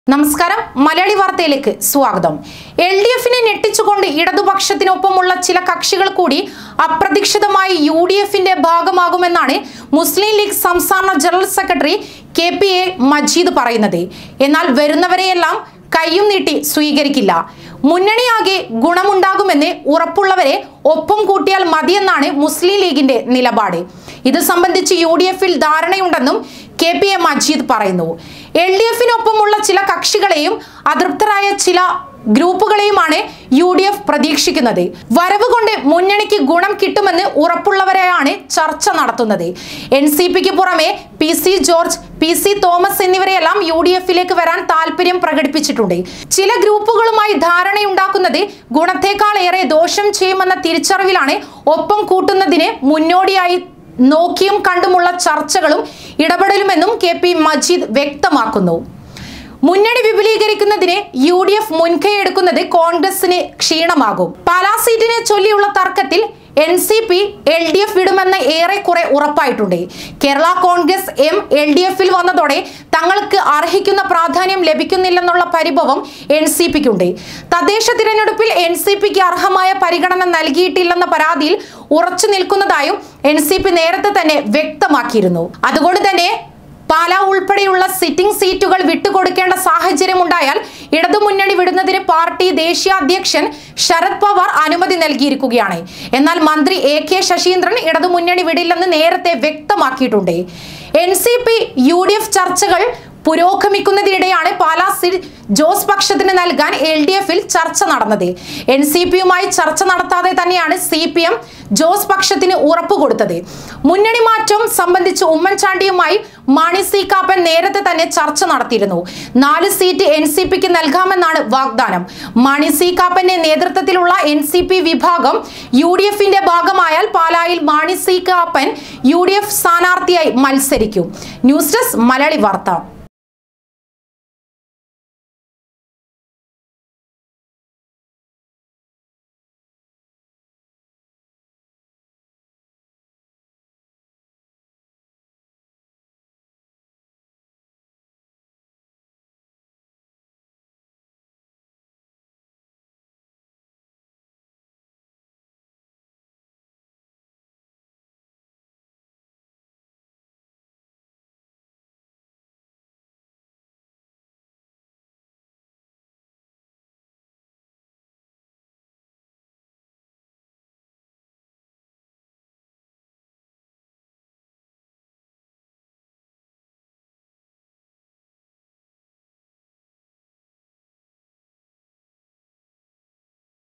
നമസ്കാരം മലയാളി വാർത്തയിലേക്ക് സ്വാഗതം എൽ ഡി എഫിനെ ഞെട്ടിച്ചുകൊണ്ട് ഇടതുപക്ഷത്തിനൊപ്പമുള്ള ചില കക്ഷികൾ കൂടി അപ്രതീക്ഷിതമായി യു ഡി എഫിന്റെ ഭാഗമാകുമെന്നാണ് മുസ്ലിം ലീഗ് സംസ്ഥാന general secretary K P A Majeed പറയുന്നത് എന്നാൽ വരുന്നവരെയെല്ലാം കയ്യും നീട്ടി സ്വീകരിക്കില്ല മുന്നണിയാകെ ഗുണമുണ്ടാകുമെന്ന് ഉറപ്പുള്ളവരെ ഒപ്പം കൂട്ടിയാൽ മതിയെന്നാണ് മുസ്ലിം ലീഗിന്റെ നിലപാട് ഇത് സംബന്ധിച്ച് യു ഡി എഫിൽ ധാരണയുണ്ടെന്നും കെ പി എ മജീദ് പറയുന്നു എൽ ഡി എഫിനൊപ്പമുള്ള ചില കക്ഷികളെയും അതൃപ്തരായ ചില ഗ്രൂപ്പുകളെയുമാണ് യു ഡി എഫ് പ്രതീക്ഷിക്കുന്നത് വരവ് കൊണ്ട് മുന്നണിക്ക് ഗുണം കിട്ടുമെന്ന് ഉറപ്പുള്ളവരെയാണ് ചർച്ച നടത്തുന്നത് എൻ സി പിക്ക് പുറമെ P C George P C Thomas എന്നിവരെയെല്ലാം യു ഡി എഫിലേക്ക് വരാൻ താല്പര്യം പ്രകടിപ്പിച്ചിട്ടുണ്ട് ചില ഗ്രൂപ്പുകളുമായി ധാരണയുണ്ടാക്കുന്നത് ഗുണത്തേക്കാൾ ഏറെ ദോഷം ചെയ്യുമെന്ന തിരിച്ചറിവിലാണ് ഒപ്പം കൂട്ടുന്നതിന് മുന്നോടിയായി നോക്കിയും കണ്ടുമുള്ള ചർച്ചകളും ഇടപെടലുമെന്നും കെ പി മജീദ് വ്യക്തമാക്കുന്നു മുന്നണി വിപുലീകരിക്കുന്നതിന് യു ഡി എഫ് മുൻകൈ എടുക്കുന്നത് കോൺഗ്രസിന് ക്ഷീണമാകും പാലാ സീറ്റിനെ ചൊല്ലിയുള്ള തർക്കത്തിൽ N C P L D F വിടുമെന്ന് ഏറെക്കുറെ ഉറപ്പായിട്ടുണ്ട് Kerala Congress M L D എഫിൽ വന്നതോടെ തങ്ങൾക്ക് അർഹിക്കുന്ന പ്രാധാന്യം ലഭിക്കുന്നില്ലെന്നുള്ള പരിഭവം എൻ സി പിക്കുണ്ട് തദ്ദേശ തിരഞ്ഞെടുപ്പിൽ എൻ സി പിക്ക് അർഹമായ പരിഗണന നൽകിയിട്ടില്ലെന്ന പരാതിയിൽ ഉറച്ചു നിൽക്കുന്നതായും എൻ സി പി നേരത്തെ തന്നെ വ്യക്തമാക്കിയിരുന്നു അതുകൊണ്ട് തന്നെ പാലാ ഉൾപ്പെടെയുള്ള സിറ്റിംഗ് സീറ്റുകൾ വിട്ടുകൊടുക്കേണ്ട സാഹചര്യമുണ്ടായാൽ ഇടതുമുന്നണി വിടുന്നതിന് പാർട്ടി ദേശീയ അധ്യക്ഷൻ ശരത് പവാർ അനുമതി നൽകിയിരിക്കുകയാണ് എന്നാൽ മന്ത്രി എ കെ ശശീന്ദ്രൻ ഇടതുമുന്നണി വിടില്ലെന്ന് നേരത്തെ വ്യക്തമാക്കിയിട്ടുണ്ട് N C P U D F ചർച്ചകൾ പുരോഗമിക്കുന്നതിനിടെയാണ് പാലാ സീറ്റ് ജോസ് പക്ഷത്തിന് നൽകാൻ എൽ ഡി എഫിൽ ചർച്ച നടന്നത് എൻ സി പിയുമായി ചർച്ച നടത്താതെ തന്നെയാണ് സി പി എം ജോസ് പക്ഷത്തിന് ഉറപ്പ് കൊടുത്തത് മുന്നണി മാറ്റം സംബന്ധിച്ച് ഉമ്മൻചാണ്ടിയുമായി മാണി സി കാപ്പൻ നേരത്തെ തന്നെ ചർച്ച നടത്തിയിരുന്നു നാല് സീറ്റ് എൻ സി പിക്ക് നൽകാമെന്നാണ് വാഗ്ദാനം മാണി സി കാപ്പന്റെ നേതൃത്വത്തിലുള്ള എൻ സി പി വിഭാഗം യു ഡി എഫിന്റെ ഭാഗമായാൽ പാലായിൽ Mani C Kappan U D F സ്ഥാനാർത്ഥിയായി മത്സരിക്കും ന്യൂസ് ഡെസ്ക് മലയാളി വാർത്ത